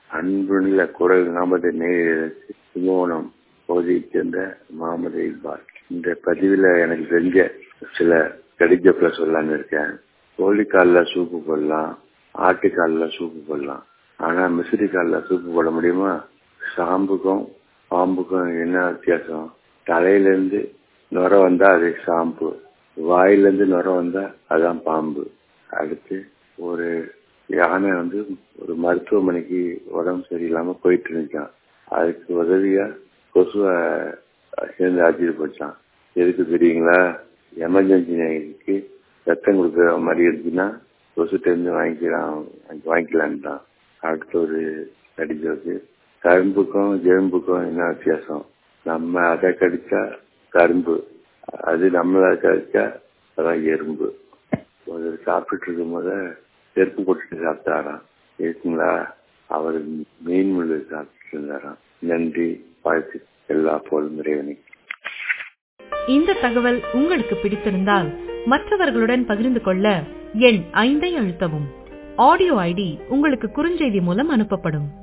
அன்புள்ள குரல் நமது நேர் கும்பகோணம் பகுதியைச் சேர்ந்த முகமது இக்பால் இந்த பதிவில் எனக்கு தெரிஞ்ச சில கடிஜப்பில் சொல்லலான்னு இருக்கேன் கோழிக்காலில் சூப்பு போடலாம் ஆட்டுக்காலில் சூப்பு போடலாம் ஆனால் மிசிறி காலில் சூப்பு போட முடியுமா சாம்புக்கும் பாம்புக்கும் என்ன வித்தியாசம் தலையிலேருந்து நுர வந்தால் அது சாம்பு வாயிலேருந்து நுர வந்தால் அதான் பாம்பு அடுத்து ஒரு யானை வந்து ஒரு மருத்துவமனைக்கு உடம்பு சரியில்லாமல் போயிட்டு இருந்துச்சான் அதுக்கு உதவியாக கொசுவை சேர்ந்து அடிச்சுட்டு போச்சான் எதுக்கு தெரியுங்களா எமர்ஜென்சிக்கு ரத்தம் கொடுக்குற மாதிரி இருந்துச்சுன்னா கொசுட்டேருந்து வாங்கிக்கலாம் வாங்கிக்கலான்ட்டான் அடுத்து ஒரு கடிஜோக்கு கரும்புக்கும் ஜெரும்புக்கும் என்ன வித்தியாசம் நம்ம அதை கடிச்சா கரும்பு அது நம்மளை கடிச்சா அதான் எறும்பு ஒரு சாப்பிட்டுட்டு இருக்கும் போத செருப்பு போட்டுட்டு சாப்பிட்டாராம் இருக்குங்களா அவர் மீன் முள்ளு சாப்பிட்டு இருந்தாராம் நன்றி வாழ்த்து எல்லா போலும் இறைவனுக்கு இந்த தகவல் உங்களுக்கு பிடித்திருந்தால் மற்றவர்களுடன் பகிர்ந்து கொள்ள எண் ஐந்தை அழுத்தவும் ஆடியோ ஐடி உங்களுக்கு குறுஞ்செய்தி மூலம் அனுப்பப்படும்